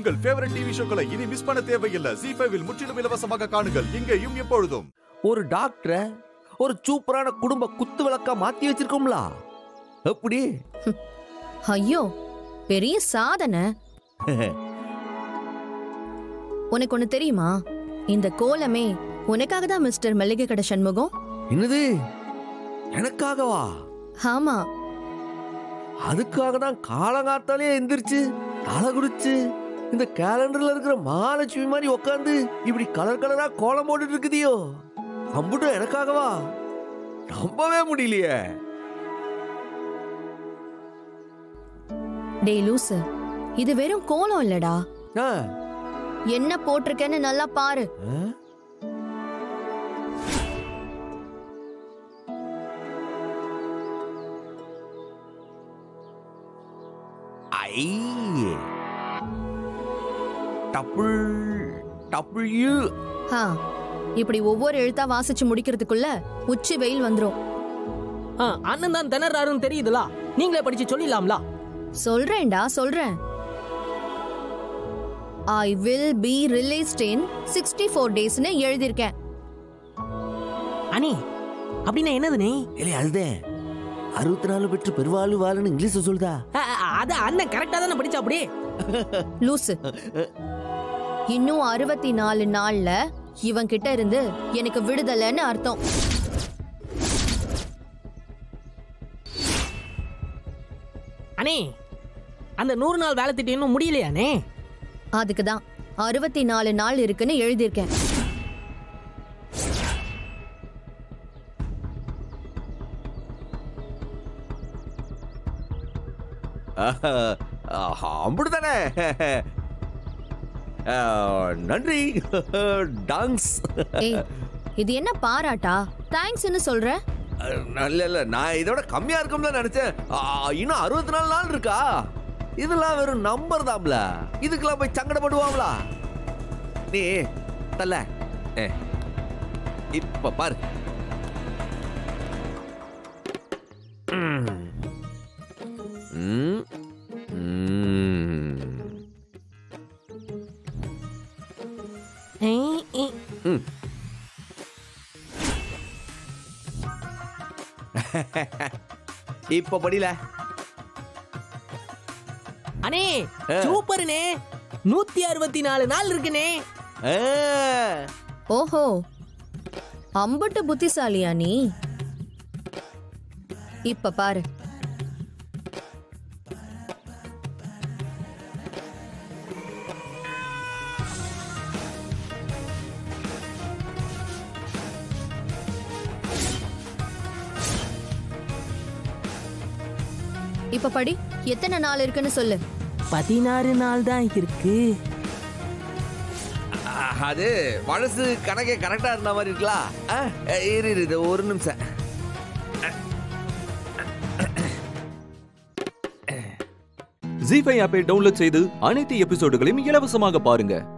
உங்கள் favourite TV ஷோக்களை இனி miss பண்ண தேவையில்லை ஜி ஃபைவில் முற்றிலும் இலவசமாக காணுங்கள் இங்கேயும் எப்பொழுதும் ஒரு டாக்டரை ஒரு சூப்பரான குடும்ப குத்து விளக்கா மாத்தி வச்சிருக்கோம்ல எப்படி ஐயோ பெரிய சாதனை உனக்கு ஒண்ணு தெரியுமா இந்த கோலமே உனக்காக தான் மிஸ்டர் மல்லிகை கடை சண்முகம் என்னது எனக்காகவா ஆமா அதுக்காக தான் காலங்காத்தாலே எந்திரிச்சு தலை குடிச்சு இந்த கேலண்டர்ல இருக்கிற மகாலட்சுமி மாதிரி உட்காந்து இப்படி கலர் கலரா கோலம் போட்டுட்டு இருக்குதியோ அம்புட்டும் எனக்காகவா நம்பவே முடியலையே டேய் லூசு இது வெறும் கோலம் இல்லடா ஆ, என்ன போட்டிருக்கேன்னு நல்லா பாரு ஆ? ஐ டபுள் டபுள்யூ ஹா இப்படி ஒவ்வொரு எழுத்தா வாசிச்சு முடிக்கிறதுக்குள்ள உச்சி வெயில் வந்துரும் ஆ, அண்ணன் தான் திணறாருன்னு தெரியுதுல நீங்களே படிச்சு சொல்லிடலாம்ல சொல்றேன்டா சொல்றேன் I will be released in sixty four டேஸ்னு எழுதியிருக்கேன் அண்ணே அப்படின்னா என்னது நீ இல்லை அதுதான் அறுபத்தி நாலு பெற்று பெருவாழ் வாழுன்னு இங்கிலீஷ்ல சொல்லுதா ஆ, ஆ, அத அண்ணன் கரெக்டா தானே படிச்சா அப்படி லூசு இன்னும் அறுபத்தி நாலு நாள்ல இவன் கிட்ட இருந்து எனக்கு விடுதலைன்னு அர்த்தம் அண்ணே அந்த நூறு நாள் வேலை திட்டம் இன்னும் முடியலையாண்ணே அதுக்கு தான் அறுபத்தி நாலு நாள் இருக்குன்னு எழுதியிருக்கேன் அம்புடுதானே நன்றி டாங்ஸ் ஏய் இது என்ன பாராட்டா தேங்க்ஸ்னு சொல்ற இல்ல இல்ல நான் இதோட கம்மியா இருக்கும்ல நினைச்சேன் ஆ, இன்னும் அறுபத்தி நாலு நாள் இருக்கா இதெல்லாம் வெறும் நம்பர் தான்ல இதுக்கெல்லாம் போய் சங்கடப்படுவாங்களா நீ தல்ல ஏ, இப்ப பாரு ம். ம். ம். ஏய், ஏய். ம். இப்ப படியில அண்ணே ஆ. சூப்பர்ண்ணே நூத்தி அறுபத்தி நாலு நாள் இருக்குண்ணே ஆ. ஓஹோ அம்பட்டு புத்திசாலியா நீ இப்ப பாரு இப்ப படி எத்தனை நாள் இருக்குன்னு சொல்லு பதினாறு நாள் தான் இருக்கு அது மனசு கணக்கே கரெக்டா இருந்த மாதிரி இருக்கலாம் ஆ, இரு இரு, இது ஒரு நிமிஷம் ஜி ஃபைவ் ஆப்பை டவுன்லோட் செய்து அனைத்து எபிசோடுகளையும் இலவசமாக பாருங்க